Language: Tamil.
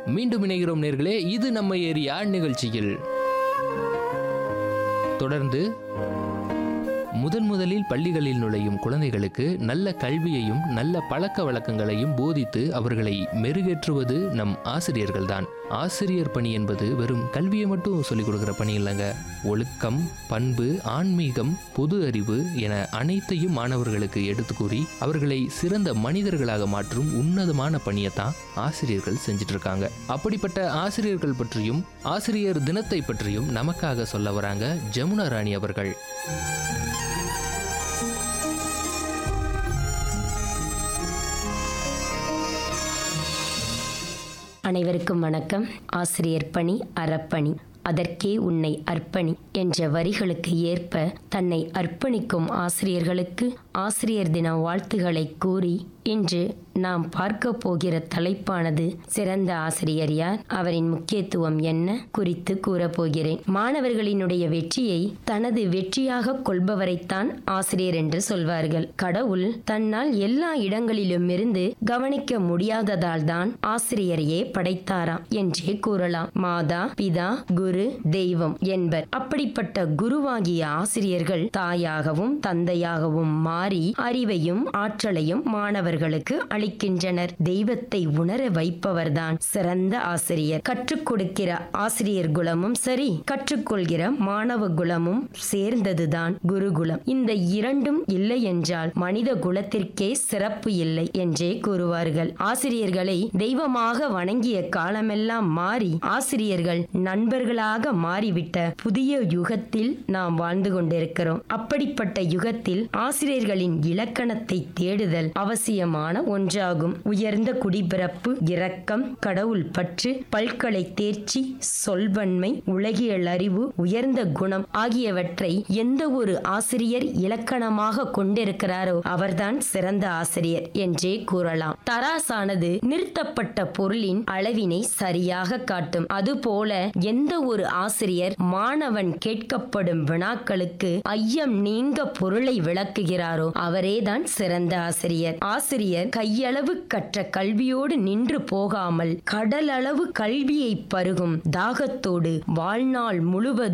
மீண்டும் இணைகிறோம் நேர்களே இது நம்ம ஏரியா நிகழ்ச்சியில் தொடர்ந்து முதன் முதலில் பள்ளிகளில் நுழையும் குழந்தைகளுக்கு நல்ல கல்வியையும் நல்ல பழக்க வழக்கங்களையும் போதித்து அவர்களை மெருகேற்றுவது நம் ஆசிரியர்கள்தான் ஆசிரியர் பணி என்பது வெறும் கல்வியை மட்டும் சொல்லிக் கொடுக்குற பணி இல்லைங்க ஒழுக்கம் பண்பு ஆன்மீகம் பொது அறிவு என அனைத்தையும் மாணவர்களுக்கு எடுத்து கூறி அவர்களை சிறந்த மனிதர்களாக மாற்றும் உன்னதமான பணியை தான் ஆசிரியர்கள் செஞ்சுட்டு இருக்காங்க அப்படிப்பட்ட ஆசிரியர்கள் பற்றியும் ஆசிரியர் தினத்தை பற்றியும் நமக்காக சொல்ல வராங்க ஜமுனா ராணி அவர்கள் அனைவருக்கும் வணக்கம் ஆசிரியர் பணி அறப்பணி அதற்கே உன்னை அர்ப்பணி என்ற வரிகளுக்கு ஏற்ப தன்னை அர்ப்பணிக்கும் ஆசிரியர்களுக்கு ஆசிரியர் தின வாழ்த்துக்களை கூறி இன்று நாம் பார்க்க போகிற தலைப்பானது சிறந்த ஆசிரியர் யார் அவரின் முக்கியத்துவம் என்ன குறித்து கூறப்போகிறேன் மாணவர்களினுடைய வெற்றியை தனது வெற்றியாக கொள்பவரைத்தான் ஆசிரியர் என்று சொல்வார்கள் கடவுள் தன்னால் எல்லா இடங்களிலும் இருந்து கவனிக்க முடியாததால் தான் ஆசிரியரையே படைத்தாராம் என்றே கூறலாம் மாதா பிதா குரு தெய்வம் என்பர் அப்படிப்பட்ட குருவாகிய ஆசிரியர்கள் தாயாகவும் தந்தையாகவும் மாறி அறிவையும் ஆற்றலையும் மாணவர்களுக்கு அளிக்கின்றனர் தெய்வத்தை உணர வைப்பவர்தான் சிறந்த ஆசிரியர் கற்றுக் கொடுக்கிற ஆசிரியர் குலமும் சரி கற்றுக்கொள்கிற மாணவ குலமும் சேர்ந்ததுதான் குருகுலம் இந்த இரண்டும் இல்லை என்றால் மனித குலத்திற்கே சிறப்பு இல்லை என்றே கூறுவார்கள் ஆசிரியர்களை தெய்வமாக வணங்கிய காலமெல்லாம் மாறி ஆசிரியர்கள் நண்பர்களாக மாறிவிட்ட புதிய யுகத்தில் நாம் வாழ்ந்து கொண்டிருக்கிறோம் அப்படிப்பட்ட யுகத்தில் ஆசிரியர்களின் இலக்கணத்தை தேடுதல் அவசியமான ஒன்றாகும் உயர்ந்த குடிபிறப்பு இரக்கம் கடவுள் பற்று பல்கலை தேர்ச்சி சொல்வன்மை உலகியல் அறிவு உயர்ந்த குணம் ஆகியவற்றை எந்த ஒரு ஆசிரியர் இலக்கணமாக கொண்டிருக்கிறாரோ அவர்தான் சிறந்த ஆசிரியர் என்றே கூறலாம் தராசானது நிறுத்தப்பட்ட பொருளின் அளவினை சரியாக காட்டும் அதுபோல எந்த ஒரு ஆசிரியர் மாணவன் கேட்கப்படும் வினாக்களுக்கு ஐயம் நீங்க பொருளை விளக்குகிறாரோ அவரேதான் சிறந்த ஆசிரியர் ஆசிரியர் கையளவு கற்ற கல்வியோடு நின்று போகாமல் கடலளவு கல்வியை பருகும் தாகத்தோடு வாழ்நாள் முழுவதும்